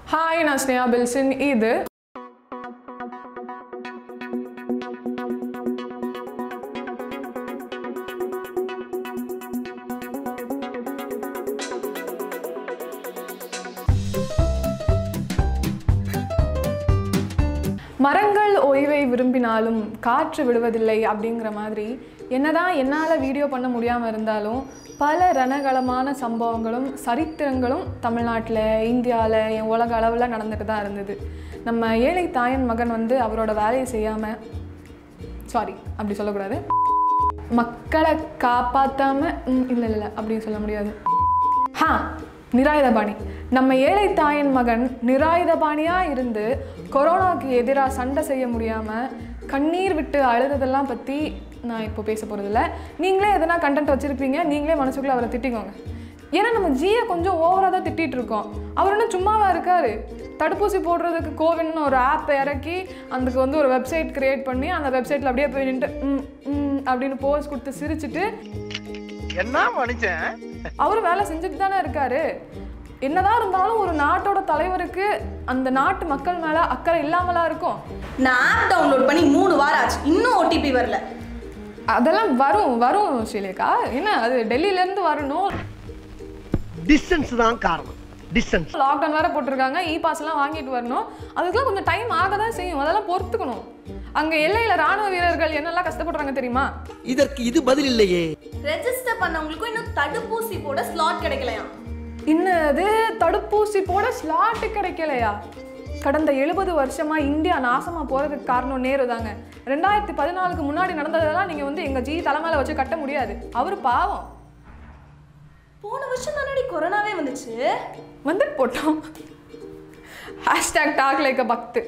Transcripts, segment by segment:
Hi நான் ஸ்னேயா பில்சன் இது மரங்கள் ஓய்வை விரும்பினாலும் காற்று விடுவதில்லை அப்படிங்கிற மாதிரி என்னதான் என்னால் வீடியோ பண்ண முடியாமல் இருந்தாலும் பல ரணகளமான சம்பவங்களும் சரித்திரங்களும் தமிழ்நாட்டில் இந்தியாவில் என் உலக அளவில் நடந்துட்டு தான் இருந்தது நம்ம ஏழை தாயன் மகன் வந்து அவரோட வேலையை செய்யாமல் சாரி அப்படி சொல்லக்கூடாது மக்களை காப்பாற்றாம இல்லை இல்லை அப்படின்னு சொல்ல முடியாது ஹா நிராயுதபாணி நம்ம ஏழை தாயின் மகன் நிராயுதபாணியாக இருந்து கொரோனாக்கு எதிராக சண்டை செய்ய முடியாமல் கண்ணீர் விட்டு அழுததெல்லாம் பற்றி நான் இப்போ பேச போகிறதில்ல நீங்களே எதனா கண்டென்ட் வச்சுருப்பீங்க நீங்களே மனசுக்குள்ளே அவரை திட்டிக்கோங்க ஏன்னா நம்ம ஜியை கொஞ்சம் ஓவராக தான் திட்டிகிட்டு இருக்கோம் அவர் என்ன சும்மாவா இருக்காரு தடுப்பூசி போடுறதுக்கு கோவின்னு ஒரு ஆப் இறக்கி அதுக்கு வந்து ஒரு வெப்சைட் கிரியேட் பண்ணி அந்த வெப்சைட்டில் அப்படியே போய் நின்று ம் ம் அப்படின்னு போஸ் கொடுத்து சிரிச்சிட்டு என்ன மனுஷன் அவர் வேலை செஞ்சுட்டு தானே இருக்காரு என்னதான் இருந்தாலும் ஒரு நாட்டோட தலைவருக்கு அந்த நாட்டு மக்கள் மேல அக்கறை இல்லாமலா இருக்கும் நான் ஆப் டவுன்லோட் பண்ணி மூணு வாரம் ஆச்சு இன்னும் ஓடிபி வரல அதெல்லாம் வரும் வரும் ஸ்ரீலேகா என்ன அது டெல்லியில இருந்து வரணும் டிஸ்டன்ஸ் தான் காரணம் டிஸ்டன்ஸ் லாக்டவுன் வேற போட்டிருக்காங்க இ பாஸ் எல்லாம் வாங்கிட்டு வரணும் அதுக்கெல்லாம் கொஞ்சம் டைம் ஆக தான் செய்யும் அதெல்லாம் பொறுத்துக்கணும் அங்க எல்லையில ராணுவ வீரர்கள் என்னெல்லாம் கஷ்டப்படுறாங்க தெரியுமா இதற்கு இது பதில் இல்லையே ரெஜிஸ்டர் பண்ணவங்களுக்கும் இன்னும் தடுப்பூசி போட ஸ்லாட் கிடைக்கலையாம் இன்னது தடுப்பூசி போட ஸ்லாட்டு கிடைக்கலையா கடந்த எழுபது வருஷமா இந்தியா நாசமா போறதுக்கு காரணம் நேரு தாங்க ரெண்டாயிரத்தி பதினாலுக்கு முன்னாடி நடந்ததெல்லாம் நீங்க வந்து எங்க ஜி தலைமையில வச்சு கட்ட முடியாது அவர் பாவம் போன வருஷம் தானடி கொரோனாவே வந்துச்சு வந்துட்டு போட்டோம் ஹேஷ்டாக் டாக் லைக் அ பக்து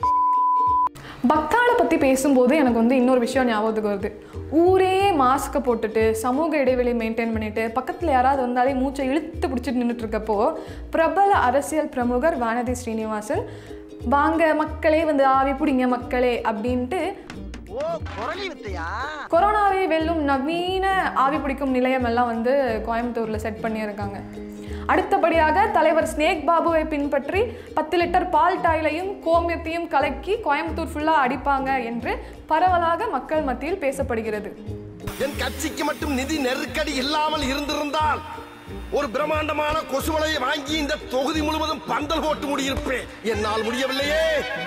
பக்தாளை பற்றி பேசும்போது எனக்கு வந்து இன்னொரு விஷயம் ஞாபகத்துக்கு வருது ஊரே மாஸ்க்கை போட்டுட்டு சமூக இடைவெளி மெயின்டைன் பண்ணிட்டு பக்கத்தில் யாராவது வந்தாலே மூச்சை இழுத்து பிடிச்சிட்டு நின்றுட்டு இருக்கப்போ பிரபல அரசியல் பிரமுகர் வானதி ஸ்ரீனிவாசன் வாங்க மக்களே வந்து ஆவி பிடிங்க மக்களே அப்படின்ட்டு ஓ குரலி வித்தையா கொரோனாவை வெல்லும் நவீன ஆவி பிடிக்கும் நிலையம் எல்லாம் வந்து கோயம்புத்தூரில் செட் பண்ணியிருக்காங்க அடுத்தபடியாக தலைவர் ஸ்னேக் பாபுவை பின்பற்றி பத்து லிட்டர் பால் டாயிலையும் கோமியத்தையும் கலக்கி கோயம்புத்தூர் ஃபுல்லாக அடிப்பாங்க என்று பரவலாக மக்கள் மத்தியில் பேசப்படுகிறது என் கட்சிக்கு மட்டும் நிதி நெருக்கடி இல்லாமல் இருந்திருந்தால் ஒரு பிரம்மாண்டமான கொசுவலையை வாங்கி இந்த தொகுதி முழுவதும் பந்தல் போட்டு முடியிருப்பேன் என்னால் முடியவில்லையே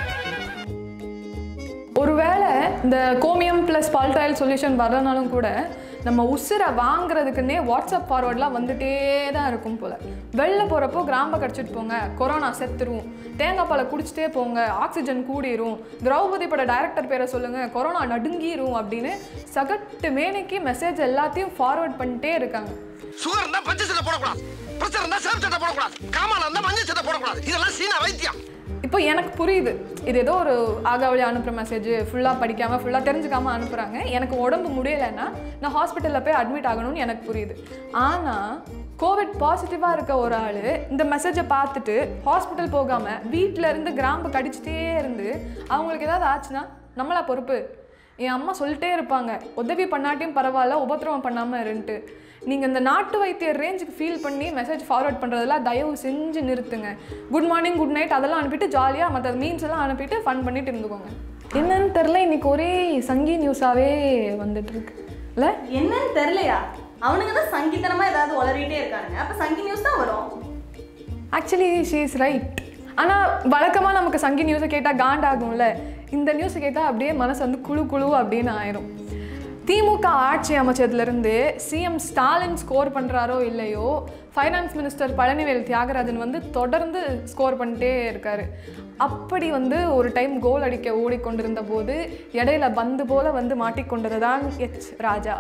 ஒருவேளை இந்த கோமியம் ப்ளஸ் பால்டாயில் சொல்யூஷன் வரலனாலும் கூட நம்ம உசுரை வாங்குறதுக்குன்னே வாட்ஸ்அப் ஃபார்வர்ட்லாம் வந்துட்டே தான் இருக்கும் போல் வெளில போகிறப்போ கிராம்பை கடிச்சிட்டு போங்க கொரோனா செத்துரும் தேங்காய் பாலை குடிச்சிட்டே போங்க ஆக்சிஜன் கூடிரும் திரௌபதி பட டைரக்டர் பேரை சொல்லுங்கள் கொரோனா நடுங்கிரும் அப்படின்னு சகட்டு மேனிக்கு மெசேஜ் எல்லாத்தையும் ஃபார்வர்ட் பண்ணிட்டே இருக்காங்க சுகர் இருந்தா பச்சை சட்டை போடக்கூடாது பிரச்சனை இருந்தா சிவப்பு சட்டை போடக்கூடாது காமால இருந்தா மஞ்சள் சட்டை போடக்கூடாது இதெல்லாம் சீனா வைத்தியம் இப்போ எனக்கு புரியுது இது ஏதோ ஒரு ஆகாவளி அனுப்புகிற மெசேஜ் ஃபுல்லாக படிக்காமல் ஃபுல்லாக தெரிஞ்சுக்காமல் அனுப்புகிறாங்க எனக்கு உடம்பு முடியலைன்னா நான் ஹாஸ்பிட்டலில் போய் அட்மிட் ஆகணும்னு எனக்கு புரியுது ஆனால் கோவிட் பாசிட்டிவாக இருக்க ஒரு ஆள் இந்த மெசேஜை பார்த்துட்டு ஹாஸ்பிட்டல் போகாமல் வீட்டில் இருந்து கிராம்பு கடிச்சிட்டே இருந்து அவங்களுக்கு ஏதாவது ஆச்சுன்னா நம்மளா பொறுப்பு என் அம்மா சொல்லிட்டே இருப்பாங்க உதவி பண்ணாட்டியும் பரவாயில்ல உபத்திரவம் பண்ணாமல் இருன்ட்டு நீங்கள் இந்த நாட்டு வைத்தியர் ரேஞ்சுக்கு ஃபீல் பண்ணி மெசேஜ் ஃபார்வர்ட் பண்ணுறதெல்லாம் தயவு செஞ்சு நிறுத்துங்க குட் மார்னிங் குட் நைட் அதெல்லாம் அனுப்பிட்டு ஜாலியாக மற்ற மீன்ஸ் எல்லாம் அனுப்பிட்டு ஃபன் பண்ணிட்டு இருந்துக்கோங்க என்னன்னு தெரில இன்னைக்கு ஒரே சங்கி நியூஸாகவே வந்துட்டு இருக்கு இல்லை என்னன்னு தெரியலையா அவனுங்க தான் சங்கீதனமா ஏதாவது உளறிட்டே இருக்கானுங்க அப்ப சங்கி நியூஸ் தான் வரும் ஆக்சுவலி ஷீ இஸ் ரைட் ஆனால் வழக்கமாக நமக்கு சங்கி நியூஸை கேட்டால் காண்டாகும்ல இந்த நியூஸை கேட்டால் அப்படியே மனசு வந்து குழு குழு அப்படின்னு ஆயிரும் திமுக ஆட்சி அமைச்சதுலேருந்து சிஎம் ஸ்டாலின் ஸ்கோர் பண்ணுறாரோ இல்லையோ ஃபைனான்ஸ் மினிஸ்டர் பழனிவேல் தியாகராஜன் வந்து தொடர்ந்து ஸ்கோர் பண்ணிட்டே இருக்காரு அப்படி வந்து ஒரு டைம் கோல் அடிக்க ஓடிக்கொண்டிருந்த போது இடையில பந்து போல வந்து மாட்டிக்கொண்டது தான் எச் ராஜா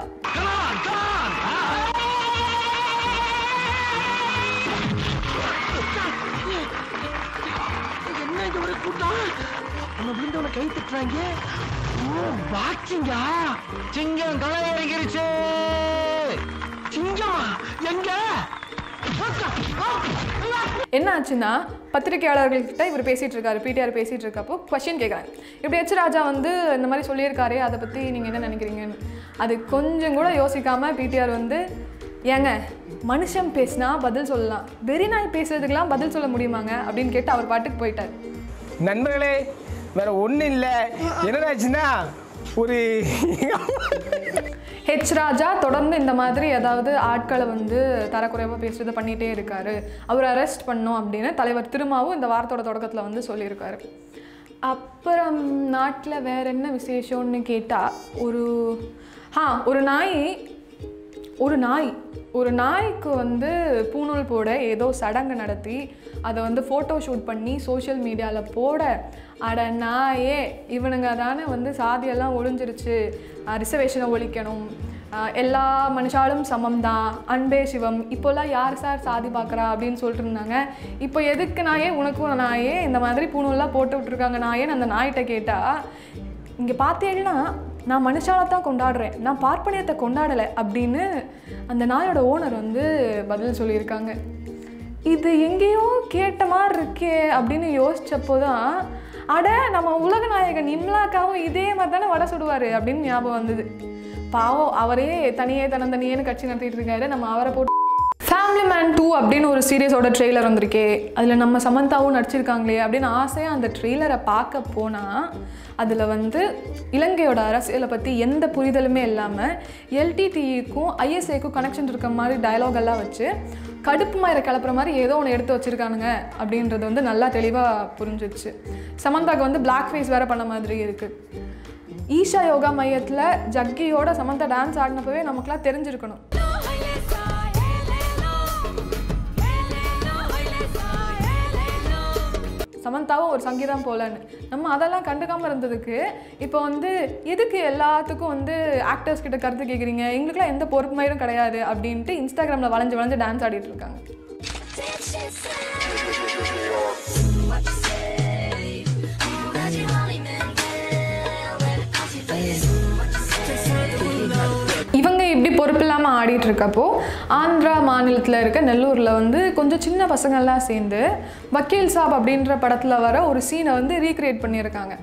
என்ன இது ஒரு கூட்டம் நம்ம விழுந்தவன கை தட்டுறாங்க ஓ பாக்கிங்கா சிங்கம் களை இறங்கிருச்சு சிங்கமா எங்க என்ன ஆச்சுன்னா பத்திரிகையாளர்கள்கிட்ட இவர் பேசிகிட்டு இருக்காரு பிடிஆர் பேசிகிட்டு இருக்கப்போ கொஷின் கேட்குறாங்க இப்படி எச் ராஜா வந்து இந்த மாதிரி சொல்லியிருக்காரே அதை பற்றி நீங்கள் என்ன நினைக்கிறீங்கன்னு அது கொஞ்சம் கூட யோசிக்காமல் பிடிஆர் வந்து ஏங்க மனுஷன் பேசினா பதில் சொல்லலாம் வெறி நாய் பேசுறதுக்கெல்லாம் பதில் சொல்ல முடியுமாங்க அப்படின்னு கேட்டு அவர் பாட்டுக்கு போயிட்டார் நண்பர்களே வேற ஒன்றும் இல்லை என்னடாச்சுன்னா ஒரு ஹெச் ராஜா தொடர்ந்து இந்த மாதிரி ஏதாவது ஆட்களை வந்து தரக்குறைவாக பேசுறது பண்ணிகிட்டே இருக்காரு அவர் அரெஸ்ட் பண்ணோம் அப்படின்னு தலைவர் திருமாவும் இந்த வாரத்தோட தொடக்கத்தில் வந்து சொல்லியிருக்காரு அப்புறம் நாட்டில் வேற என்ன விசேஷம்னு கேட்டால் ஒரு ஆ ஒரு நாய் ஒரு நாய் ஒரு நாய்க்கு வந்து பூணூல் போட ஏதோ சடங்கு நடத்தி அதை வந்து ஃபோட்டோ ஷூட் பண்ணி சோஷியல் மீடியாவில் போட அட நாயே இவனுங்க தானே வந்து சாதியெல்லாம் ஒழிஞ்சிருச்சு ரிசர்வேஷனை ஒழிக்கணும் அஹ் எல்லா மனுஷாலும் சமம் தான் அன்பே சிவம் இப்போல்லாம் யார் சார் சாதி பார்க்குறா அப்படின்னு சொல்லிட்டு இருந்தாங்க இப்போ எதுக்கு நாயே உனக்கும் நாயே இந்த மாதிரி பூணூல்லாம் போட்டு விட்ருக்காங்க நாயேன்னு அந்த நாய்கிட்ட கேட்டால் இங்கே பார்த்தீங்கன்னா நான் மனுஷாலை தான் கொண்டாடுறேன் நான் பார்ப்பனியத்தை கொண்டாடலை அப்படின்னு அந்த நாயோட ஓனர் வந்து பதில் சொல்லியிருக்காங்க இது எங்கேயோ கேட்ட மாதிரி இருக்கே அப்படின்னு யோசிச்சப்போ தான் அட நம்ம உலக நாயகன் இம்லாக்காவும் இதே மாதிரி தானே வடை சுடுவார் அப்படின்னு ஞாபகம் வந்தது பாவம் அவரே தனியே தனந்தனியேன்னு கட்சி நடத்திட்டு இருக்காரு நம்ம அவரை போட்டு ஃபேமிலி மேன் டூ அப்படின்னு ஒரு சீரியஸோட ட்ரெய்லர் வந்திருக்கே அதில் நம்ம சமந்தாவும் நடிச்சிருக்காங்களே அப்படின்னு ஆசையாக அந்த ட்ரெய்லரை பார்க்க போனால் அதில் வந்து இலங்கையோட அரசியலை பற்றி எந்த புரிதலுமே இல்லாமல் எல்டிடிஇக்கும் ஐஎஸ்ஏக்கும் கனெக்ஷன் இருக்க மாதிரி டயலாக் எல்லாம் வச்சு கடுப்பு மயிரை கிளப்புற மாதிரி ஏதோ ஒன்று எடுத்து வச்சுருக்கானுங்க அப்படின்றது வந்து நல்லா தெளிவாக புரிஞ்சிச்சு சமந்தாக்கு வந்து Black ஃபேஸ் வேறு பண்ண மாதிரி இருக்குது ஈஷா யோகா மையத்தில் ஜக்கியோட சமந்தா டான்ஸ் ஆடினப்பவே நமக்குலாம் தெரிஞ்சிருக்கணும் சமந்தாவும் ஒரு சங்கீதம் போலன்னு நம்ம அதெல்லாம் கண்டுக்காம இருந்ததுக்கு இப்போ வந்து எதுக்கு எல்லாத்துக்கும் வந்து ஆக்டர்ஸ் கிட்ட கருத்து கேட்குறீங்க எங்களுக்குலாம் எந்த பொறுப்பு மயிரும் கிடையாது அப்படின்ட்டு இன்ஸ்டாகிராமில் வளைஞ்சு வளைஞ்சு டான்ஸ் ஆடிட்டு இருக்காங்க இவங்க இப்படி பொறுப்பு இல்லாமல் ஆடிட்டு இருக்கப்போ ஆந்திரா மாநிலத்தில் இருக்க நெல்லூரில் வந்து கொஞ்சம் சின்ன பசங்கள்லாம் சேர்ந்து வக்கீல் சாப் அப்படின்ற படத்தில் வர ஒரு சீனை வந்து ரீக்ரியேட் பண்ணியிருக்காங்க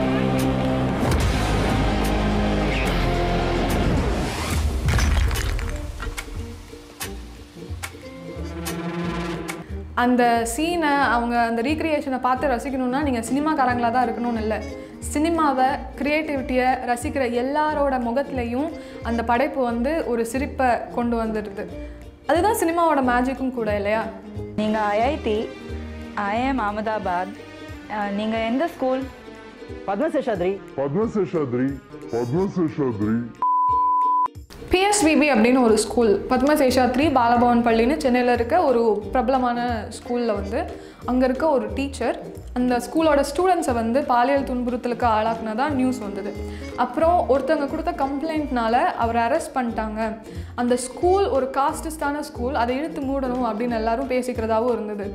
அந்த சீனை அவங்க அந்த ரீக்ரியேஷனை பார்த்து ரசிக்கணும்னா நீங்கள் சினிமாக்காரங்களாக தான் இருக்கணும்னு இல்லை சினிமாவை க்ரியேட்டிவிட்டியை ரசிக்கிற எல்லாரோட முகத்துலேயும் அந்த படைப்பு வந்து ஒரு சிரிப்பை கொண்டு வந்துடுது அதுதான் சினிமாவோட மேஜிக்கும் கூட இல்லையா நீங்கள் ஐஐடி ஐஎம் அகமதாபாத் நீங்கள் எந்த school Padmaseshadri Padmaseshadri, Padmaseshadri. PSBB அப்படின்னு ஒரு ஸ்கூல் பத்மசேஷாத்ரி பாலபவன் பள்ளின்னு சென்னையில் இருக்க ஒரு பிரபலமான ஸ்கூலில் வந்து அங்கே இருக்க ஒரு டீச்சர் அந்த ஸ்கூலோட ஸ்டூடெண்ட்ஸை வந்து பாலியல் துன்புறுத்தலுக்கு ஆளாக்குனதா நியூஸ் வந்தது அப்புறம் ஒருத்தவங்க கொடுத்த கம்ப்ளைண்ட்னால அவரை அரெஸ்ட் பண்ணிட்டாங்க அந்த ஸ்கூல் ஒரு காஸ்டிஸ்டான ஸ்கூல் அதை இழுத்து மூடணும் அப்படின்னு எல்லாரும் பேசிக்கிறதாவும் இருந்தது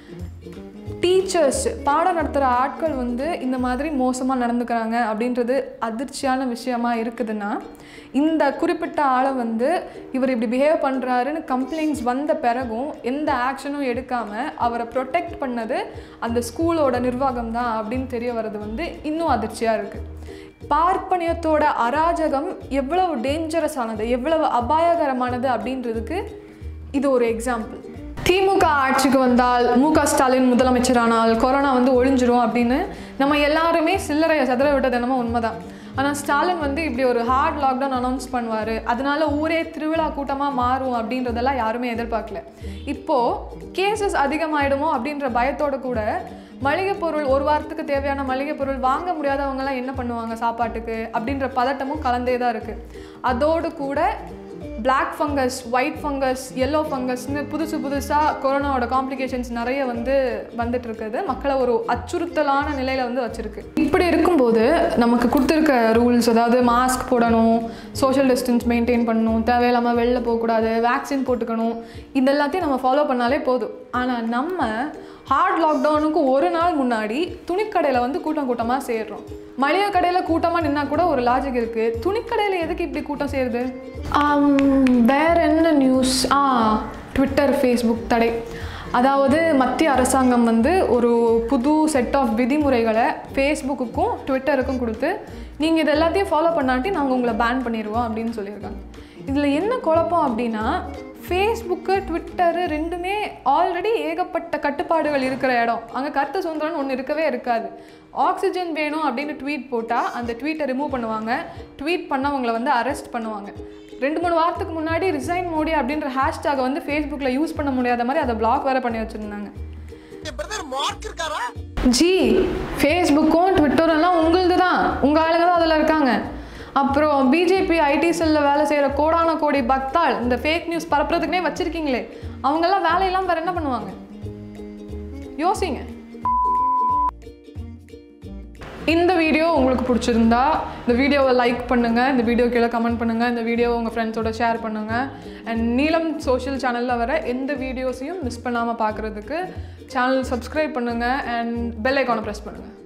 டீச்சர்ஸ் பாடம் நடத்துகிற ஆட்கள் வந்து இந்த மாதிரி மோசமாக நடந்துக்கிறாங்க அப்படின்றது அதிர்ச்சியான விஷயமா இருக்குதுன்னா இந்த குறிப்பிட்ட ஆளை வந்து இவர் இப்படி பிஹேவ் பண்ணுறாருன்னு கம்ப்ளைண்ட்ஸ் வந்த பிறகும் எந்த ஆக்ஷனும் எடுக்காமல் அவரை ப்ரொடெக்ட் பண்ணது அந்த ஸ்கூலோட நிர்வாகம் தான் அப்படின்னு தெரிய வர்றது வந்து இன்னும் அதிர்ச்சியாக இருக்குது பார்ப்பனியத்தோட அராஜகம் எவ்வளவு டேஞ்சரஸ் ஆனது எவ்வளவு அபாயகரமானது அப்படின்றதுக்கு இது ஒரு எக்ஸாம்பிள் திமுக ஆட்சிக்கு வந்தால் மு க ஸ்டாலின் முதலமைச்சரானால் கொரோனா வந்து ஒழிஞ்சிரும் அப்படின்னு நம்ம எல்லாருமே சில்லறையை சதுர விட்டது என்னமோ உண்மைதான் ஆனால் ஸ்டாலின் வந்து இப்படி ஒரு ஹார்ட் லாக்டவுன் அனௌன்ஸ் பண்ணுவார் அதனால ஊரே திருவிழா கூட்டமாக மாறும் அப்படின்றதெல்லாம் யாருமே எதிர்பார்க்கல இப்போது கேசஸ் அதிகமாயிடுமோ அப்படின்ற பயத்தோட கூட மளிகை பொருள் ஒரு வாரத்துக்கு தேவையான மளிகை பொருள் வாங்க முடியாதவங்கலாம் என்ன பண்ணுவாங்க சாப்பாட்டுக்கு அப்படின்ற பதட்டமும் கலந்தே தான் இருக்குது அதோடு கூட Black fungus white fungus yellow ஃபங்கஸ்னு புதுசு புதுசாக கொரோனாவோட காம்ப்ளிகேஷன்ஸ் நிறைய வந்து வந்துட்டு இருக்குது மக்களை ஒரு அச்சுறுத்தலான நிலையில் வந்து வச்சுருக்கு இப்படி இருக்கும்போது நமக்கு கொடுத்துருக்க ரூல்ஸ் அதாவது மாஸ்க் போடணும் சோஷியல் டிஸ்டன்ஸ் மெயின்டைன் பண்ணணும் தேவையில்லாமல் வெளில போகக்கூடாது வேக்சின் போட்டுக்கணும் இது எல்லாத்தையும் நம்ம ஃபாலோ பண்ணாலே போதும் ஆனால் நம்ம ஹார்ட் லாக்டவுனுக்கு ஒரு நாள் முன்னாடி துணிக்கடையில் வந்து கூட்டம் கூட்டமாக சேர்றோம் மளிகை கடையில் கூட்டமாக நின்னா கூட ஒரு லாஜிக் இருக்குது துணிக்கடையில் எதுக்கு இப்படி கூட்டம் சேருது ஆம், வேற என்ன நியூஸ் ஆ ட்விட்டர் ஃபேஸ்புக் தடை அதாவது மத்திய அரசாங்கம் வந்து ஒரு புது செட் ஆஃப் விதிமுறைகளை ஃபேஸ்புக்குக்கும் ட்விட்டருக்கும் கொடுத்து நீங்கள் இது எல்லாத்தையும் ஃபாலோ பண்ணாட்டி நாங்கள் உங்களை பேன் பண்ணிடுவோம் அப்படின்னு சொல்லியிருக்காங்க இதில் என்ன குழப்பம் அப்படின்னா ஃபேஸ்புக்கு ட்விட்டரு ரெண்டுமே ஆல்ரெடி ஏகப்பட்ட கட்டுப்பாடுகள் இருக்கிற இடம் அங்கே கருத்து சுதந்திரம்னு ஒன்று இருக்கவே இருக்காது ஆக்சிஜன் வேணும் அப்படின்னு ட்வீட் போட்டால் அந்த ட்வீட்டை ரிமூவ் பண்ணுவாங்க ட்வீட் பண்ணவங்களை வந்து அரெஸ்ட் பண்ணுவாங்க ரெண்டு மூணு வாரத்துக்கு முன்னாடி ரிசைன் மோடி அப்படின்ற ஹேஷ்டாகை வந்து ஃபேஸ்புக்கில் யூஸ் பண்ண முடியாத மாதிரி அதை பிளாக் வேறு பண்ணி வச்சுருந்தாங்க ஜி ஃபேஸ்புக்கும் ட்விட்டரும் எல்லாம் உங்களுது தான் உங்கள் ஆளுங்க தான் அதில் இருக்காங்க அப்புறம் பிஜேபி ஐடி செல்லில் வேலை செய்கிற கோடான கோடி பக்தாள் இந்த ஃபேக் நியூஸ் பரப்புறதுக்குனே வச்சுருக்கீங்களே அவங்கெல்லாம் வேலையெல்லாம் வேறு என்ன பண்ணுவாங்க யோசிங்க இந்த வீடியோ உங்களுக்கு பிடிச்சிருந்தா இந்த வீடியோவை லைக் பண்ணுங்கள் இந்த வீடியோ கீழே கமெண்ட் பண்ணுங்கள் இந்த வீடியோவை உங்கள் ஃப்ரெண்ட்ஸோட ஷேர் பண்ணுங்கள் அண்ட் நீலம் சோஷியல் சேனலில் வர எந்த வீடியோஸையும் மிஸ் பண்ணாமல் பார்க்குறதுக்கு சேனல் சப்ஸ்கிரைப் பண்ணுங்கள் அண்ட் பெல் ஐக்கானை ப்ரெஸ் பண்ணுங்கள்